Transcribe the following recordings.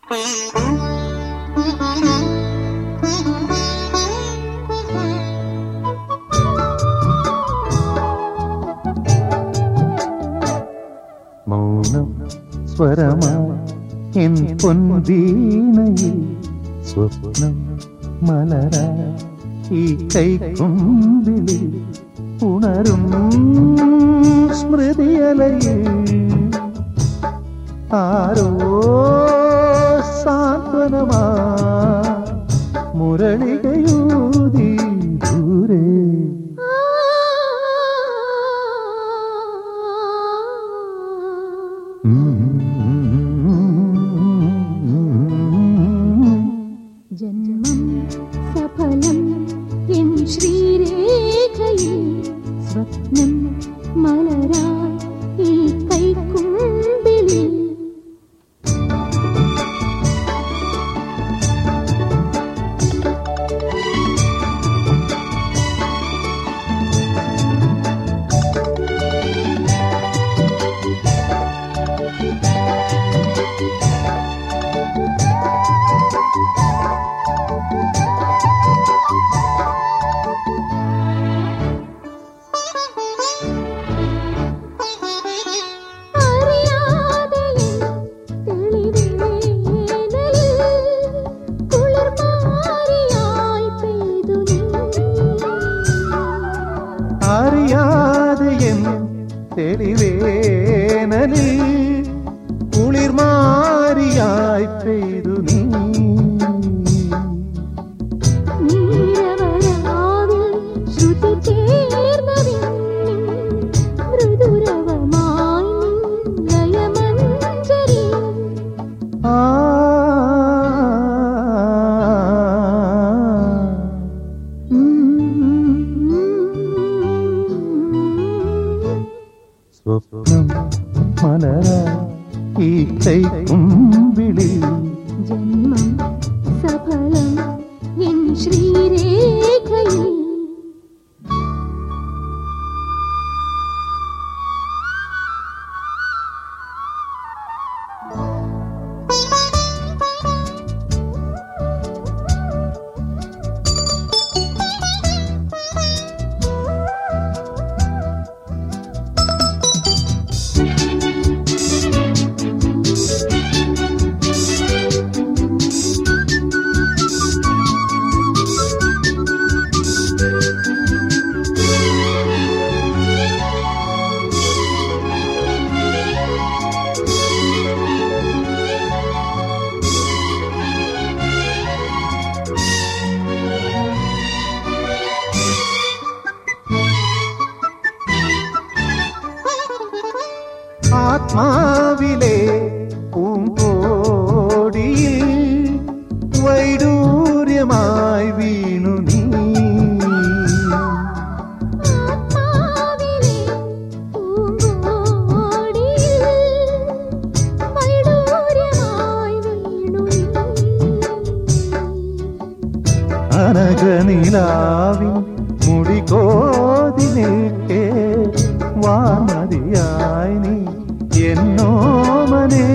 മൗനം സ്വരമാ എൻ പൊൻവീണയിൽ സ്വപ്നം മലരാ ഈ കൈക്കുമ്പിളിൽ ഉണരും സ്മൃതിയലയിൽ ആരോ സാന്ത്വനമാ മുരളികയൂതി ദൂരെ ജന്മം സഫലം എൻ ശ്രീരേഖയിൽ സ്വപ്നം മലരായി ഈ കൈക്കുമ്പിളിൽ അറിയാതെ തെളിവേനലിൽ കുളിർമാരിയായി പെയ്തു നീ അറിയാതെ എൻ തെളിവേനലിൽ കുളിർമാരിയായി പെയ്തു നീ നീരവരാവിൽ ശ്രുതി ചേർന്ന വിണ്ണിൻ മൃദുരവമായി നിൻ ലയമഞ്ജരി ആ സ്വപ്നം മലര ഈ കൈക്കുമ്പിളി ജന്മം സഫലം എൻ ശ്രീരേഖയിൽ ആത്മാവിലെ പൂങ്കോടിയിൽ വൈഡൂര്യമായി വീണു നീ ആത്മാവിലെ പൂങ്കോടിയിൽ വൈഡൂര്യമായി വീണു നീ. അനഘനിലാവിൻ മുടികോതി നിൽക്കേ വാമതിയായി നീ എന്നോമനേ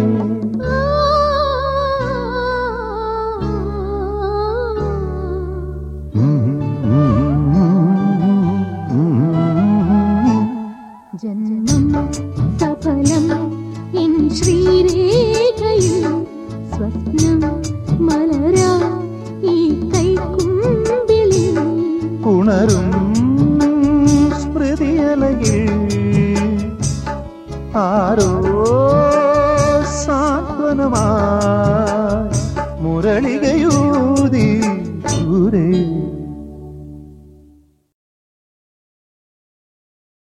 ജന്മം സഫലം എൻ ശ്രീരേഖയിൽ സ്വപ്നം മലരാ ഈ കൈക്കുമ്പിളിൽ ഉണരും സ്മൃതിയലയിൽ ആരോ സാന്ത്വനമായി മുരളികയൂ